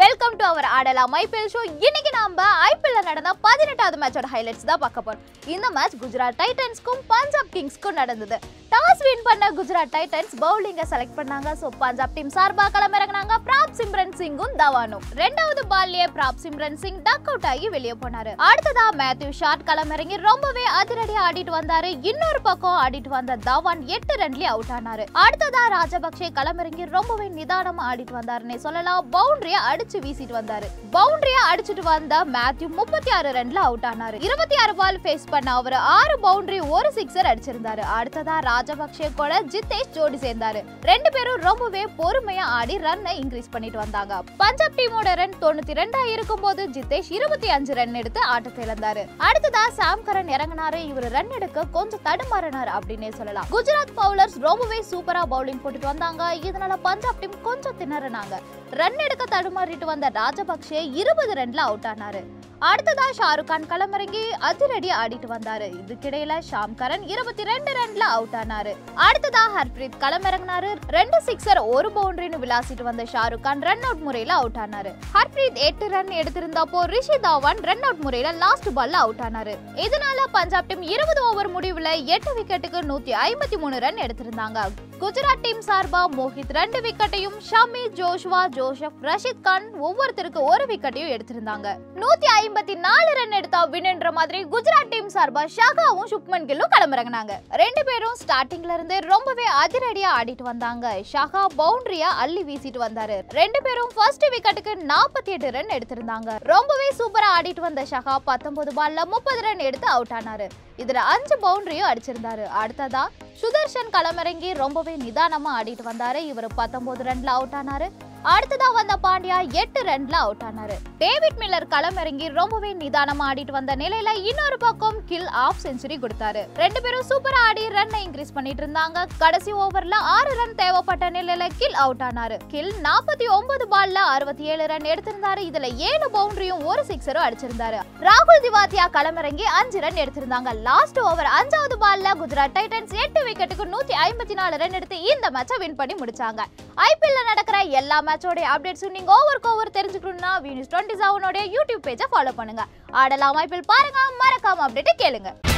welcome to our ஆடலாம் IPL show இன்னைக்கு நாம ஐபிஎல்ல நடந்த பதினெட்டாவது மேட்சோட ஹைலைட்ஸ் தான் பார்க்க போறோம் இந்த மேட்ச் குஜராத் டைட்டன்ஸ்க்கும் பஞ்சாப் கிங்ஸ்க்கும் நடந்தது டாஸ் வின் பண்ண குஜராத் டைட்டன்ஸ் பவுலிங்க செலக்ட் பண்ணாங்க ஸோ பஞ்சாப் டீம் சார்பாக களமிறங்கினாங்க பிராப் சிம்ரன் சிங்கும் தவானும் ரெண்டாவது பால்லயே பிராப் சிம்ரன் சிங் டக் அவுட் ஆகி வெளியே போனாரு அடுத்ததா மேத்யூ ஷாட் களமிறங்கி ரொம்பவே அதிரடியா ஆடிட்டு வந்தாரு இன்னொரு பக்கம் ஆடிட்டு வந்த தவான் எட்டு ரன்லயே அவுட் ஆனாரு அடுத்ததா ராஜபக்சே களமிறங்கி ரொம்பவே நிதானமா ஆடிட்டு வந்தாருன்னே சொல்லலாம் பவுண்டரியா அடிச்சு வீசிட்டு வந்தாரு பவுண்டரியா அடிச்சிட்டு வந்த மேத்யூ முப்பத்தி ஆறு ரன்ல அவுட் ஆனாரு இருபத்தி ஆறு பால் ஃபேஸ் பண்ண அவர் ஆறு பவுண்டரி ஒரு சிக்ஸர் அடிச்சிருந்தாரு அடுத்ததா ராஜபக்சே கூட ஜித்தேஷ் ஜோடி சேர்ந்தாரு ரெண்டு பேரும் ரொம்பவே பொறுமையா ஆடி ரன்னை இன்க்ரீஸ் பண்ணிட்டு வந்தாங்க பஞ்சாப் டீமோட ரன் தொண்ணூத்தி ரெண்டா இருக்கும்போது ஜித்தேஷ் இருபத்தி அஞ்சு ரன் எடுத்து ஆட்டத்தை இழந்தாரு அடுத்ததா சாம் கரன் இறங்கினாரு இவர் ரன் எடுக்க கொஞ்சம் தடுமாறினார் அப்படின்னே சொல்லலாம் குஜராத் பவுலர்ஸ் ரொம்பவே சூப்பரா பவுலிங் போட்டுட்டு வந்தாங்க இதனால பஞ்சாப் டீம் கொஞ்சம் திணறினாங்க ரன் எடுக்க தடுமாறிட்டு வந்த ராஜபக்சே இருபது ரன்ல அவுட் ஆனாரு அடுத்ததா ஷாருக் கான் களமிறங்கி அதிரடி ஆடிட்டு வந்தாரு இதுக்கிடையில ஷாம் கரன் இருபத்தி ரெண்டு ரன்ல அவுட் ஆனாரு அடுத்ததா ஹர்ப்ரீத் களமிறங்கினாரு ரெண்டு சிக்ஸர் ஒரு பவுண்டரின்னு விளாசிட்டு வந்த ஷாருக் கான் ரன் அவுட் முறையில அவுட் ஆனாரு ஹர்ப்ரீத் எட்டு ரன் எடுத்திருந்தப்போ ரிஷி தாவான் ரன் அவுட் முறையில லாஸ்ட் பால்ல அவுட் ஆனாரு இதனால பஞ்சாப் டீம் இருபது ஓவர் முடிவுல எட்டு விக்கெட்டுக்கு நூத்தி ஐம்பத்தி மூணு ரன் எடுத்திருந்தாங்க குஜராத் டீம் சார்பா மோஹித் ரெண்டு விக்கெட்டையும் ஷமி ஜோஷ்வா ஜோசப் ரஷித் கான் ஒவ்வொருத்தருக்கு ஒரு விக்கெட்டையும் எடுத்திருந்தாங்க நூத்தி ஐம்பத்தி நாலு ரன் எடுத்தா வின்ன்ற மாதிரி குஜராத் டீம் சார்பா ஷகாவும் சுப்மன் கில்லும் களமிறங்கினாங்க ரெண்டு பேரும் ஸ்டார்டிங்ல இருந்தே ரொம்பவே அதிரடியா ஆடிட்டு வந்தாங்க ஷகா பவுண்டரியா அள்ளி வீசிட்டு வந்தாரு ரெண்டு பேரும் ஃபர்ஸ்ட் விக்கெட்டுக்கு நாற்பத்தி எட்டு ரன் எடுத்திருந்தாங்க ரொம்பவே சூப்பரா ஆடிட்டு வந்த ஷகா பத்தொன்பது பால்ல முப்பது ரன் எடுத்து அவுட் ஆனாரு இதுல அஞ்சு பவுண்டரியும் அடிச்சிருந்தாரு அடுத்ததா சுதர்ஷன் களமிறங்கி ரொம்பவே நிதானமா ஆடிட்டு வந்தாரு இவர் பத்தொன்பது ரன்ல அவுட் ஆனாரு அடுத்ததா வந்த பாண்டியா எட்டு ரன்ல அவுட் ஆனாரு டேவிட் மில்லர் களமிறங்கி ரொம்பவே நிதானமா ஆடிட்டு வந்த நிலையில இன்னொரு பக்கம் கில் ஆஃப் செஞ்சுரி கொடுத்தாரு ரெண்டு பேரும் சூப்பரா ஆடி ரன்னை இன்க்ரீஸ் பண்ணிட்டு இருந்தாங்க கடைசி ஓவர்ல ஆறு ரன் தேவைப்பட்ட நிலையில கில் அவுட் ஆனாரு கில் நாற்பத்தி ஒன்பது பால்ல அறுபத்தி ஏழு ரன் எடுத்திருந்தாரு இதுல ஏழு பவுண்டரியும் ஒரு சிக்ஸரும் அடிச்சிருந்தாரு ராகுல் திவாத்தியா களமிறங்கி அஞ்சு ரன் எடுத்திருந்தாங்க லாஸ்ட் ஓவர் அஞ்சாவது பால்ல குஜராத் டைட்டன்ஸ் எட்டு விக்கெட்டுக்கு நூத்தி ஐம்பத்தி நாலு ரன் எடுத்து இந்த மேட்சை வின் பண்ணி முடிச்சாங்க ஐபிஎல்ல நடக்கிற எல்லா மேட்சோட அப்டேட்ஸும் நீங்க ஓவருக்கு ஓவர் தெரிஞ்சுக்கணும்னா வீனிஸ் டுவெண்ட்டி செவனோட யூடியூப் பேஜை ஃபாலோ பண்ணுங்க ஆடலாம் ஐபிஎல் பாருங்க மறக்காம அப்டேட்டை கேளுங்க